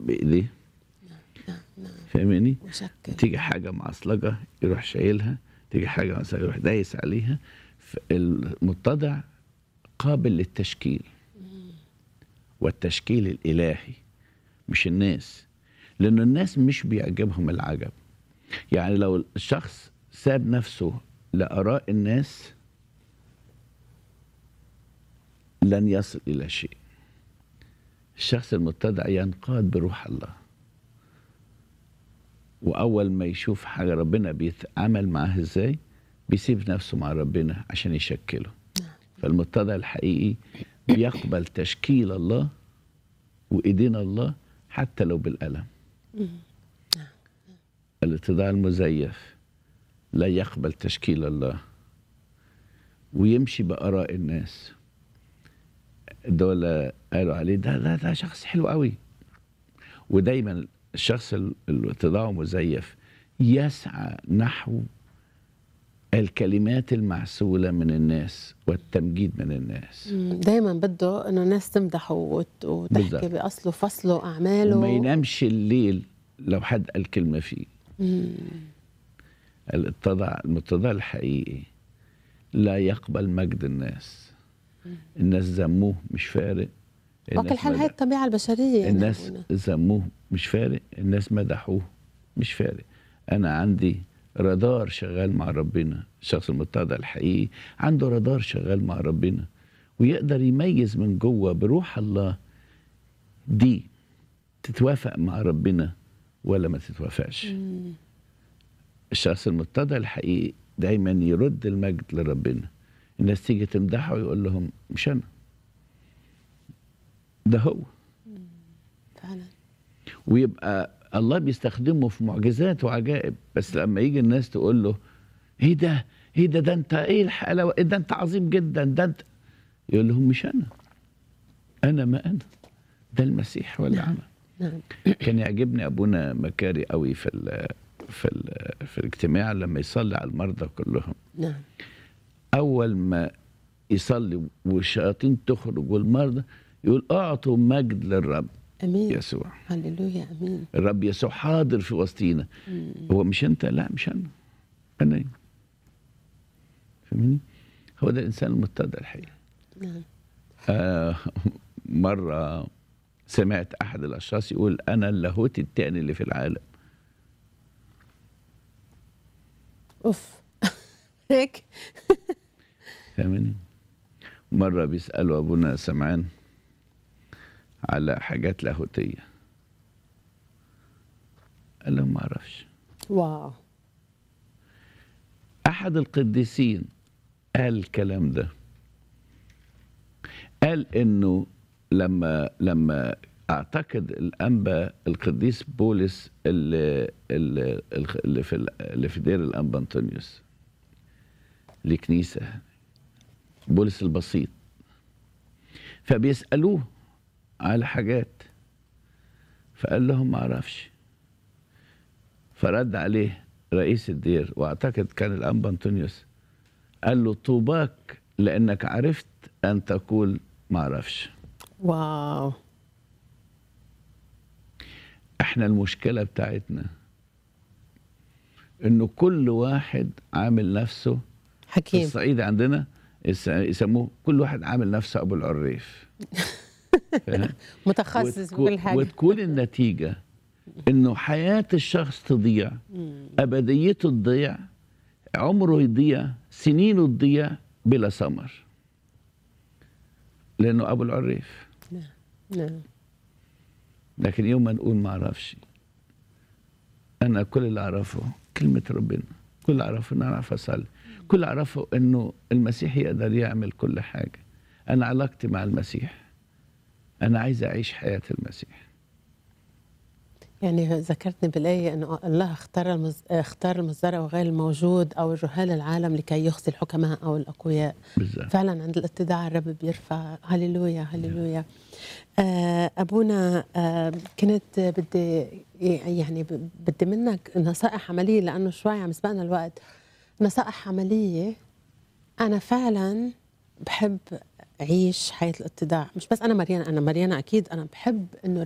بايديه نعم نعم فاهماني مشكل تيجي حاجه معصلجه يروح شايلها تيجي حاجه معصلجه يروح دايس عليها المتضع قابل للتشكيل والتشكيل الالهي مش الناس لان الناس مش بيعجبهم العجب يعني لو الشخص ساب نفسه لاراء الناس لن يصل الى شيء الشخص المتضع ينقاد بروح الله واول ما يشوف حاجه ربنا بيتعامل معاها ازاي بيسيب نفسه مع ربنا عشان يشكله فالمتضع الحقيقي بيقبل تشكيل الله وايدين الله حتى لو بالالم الاتضاع المزيف لا يقبل تشكيل الله ويمشي باراء الناس دول قالوا عليه ده ده ده شخص حلو قوي ودايما الشخص الاتضاع مزيف يسعى نحو الكلمات المعسولة من الناس والتمجيد من الناس دايما بده انه الناس تمدحه وت- وتحكي بالظبط. باصله فصله اعماله ما ينامش الليل لو حد قال كلمة فيه مم. الاتضاع المتضاع الحقيقي لا يقبل مجد الناس الناس ذموه مش فارق وكل الناس حال مدح- هاي الطبيعه البشريه يعني الناس أبونا. ذموه مش فارق الناس مدحوه مش فارق انا عندي رادار شغال مع ربنا الشخص المتضع الحقيقي عنده رادار شغال مع ربنا ويقدر يميز من جوه بروح الله دي تتوافق مع ربنا ولا ما تتوافقش مم. الشخص المتضع الحقيقي دايما يرد المجد لربنا الناس تيجي تمدحه ويقول لهم مش انا ده هو فعلا ويبقى الله بيستخدمه في معجزات وعجائب بس لما يجي الناس تقول له ايه ده ايه ده ده انت ايه الحلاوه إيه ده انت عظيم جدا ده انت يقول لهم مش انا انا ما انا ده المسيح هو اللي عمل نعم كان يعجبني ابونا مكاري قوي في ال في ال في الاجتماع لما يصلي على المرضى كلهم نعم اول ما يصلي والشياطين تخرج والمرضى يقول اعطوا مجد للرب امين يسوع هللويا امين الرب يسوع حاضر في وسطينا مم. هو مش انت لا مش انا انا فاهمني هو ده الانسان المتضع الحقيقي نعم آه مره سمعت احد الاشخاص يقول انا اللاهوت التاني اللي في العالم اوف هيك فاهمني مره بيسالوا ابونا سمعان على حاجات لاهوتيه قال لهم ما اعرفش واو احد القديسين قال الكلام ده قال انه لما لما اعتقد الانبا القديس بولس اللي اللي, اللي في اللي في دير الانبا انطونيوس لكنيسه بولس البسيط فبيسالوه على حاجات فقال لهم ما اعرفش فرد عليه رئيس الدير واعتقد كان الانبا انطونيوس قال له طوباك لانك عرفت ان تقول ما اعرفش واو احنا المشكله بتاعتنا انه كل واحد عامل نفسه في حكيم الصعيد عندنا يس- يسموه كل واحد عامل نفسه ابو العريف فاهم؟ متخصص وتكون- بكل حاجه وتكون النتيجه انه حياه الشخص تضيع مم. ابديته تضيع عمره يضيع سنينه تضيع بلا ثمر لانه ابو العريف نعم لكن يوم ما نقول ما اعرفش انا كل اللي اعرفه كلمه ربنا كل اللي اعرفه ان انا اعرف اصلي كل اللي اعرفه انه المسيح يقدر يعمل كل حاجه انا علاقتي مع المسيح انا عايز اعيش حياه المسيح يعني ذكرتني بالآية أنه الله اختار المز... اختار المزرعة وغير الموجود أو الجهال العالم لكي يخزي الحكماء أو الأقوياء بالظبط فعلا عند الاتضاع الرب بيرفع هللويا هللويا آه، أبونا آه، كنت بدي يعني ب- بدي منك نصائح عملية لأنه شوي عم يسبقنا الوقت نصائح عملية أنا فعلا بحب أعيش حياة الاتضاع مش بس أنا مريانة أنا مريانة أكيد أنا بحب إنه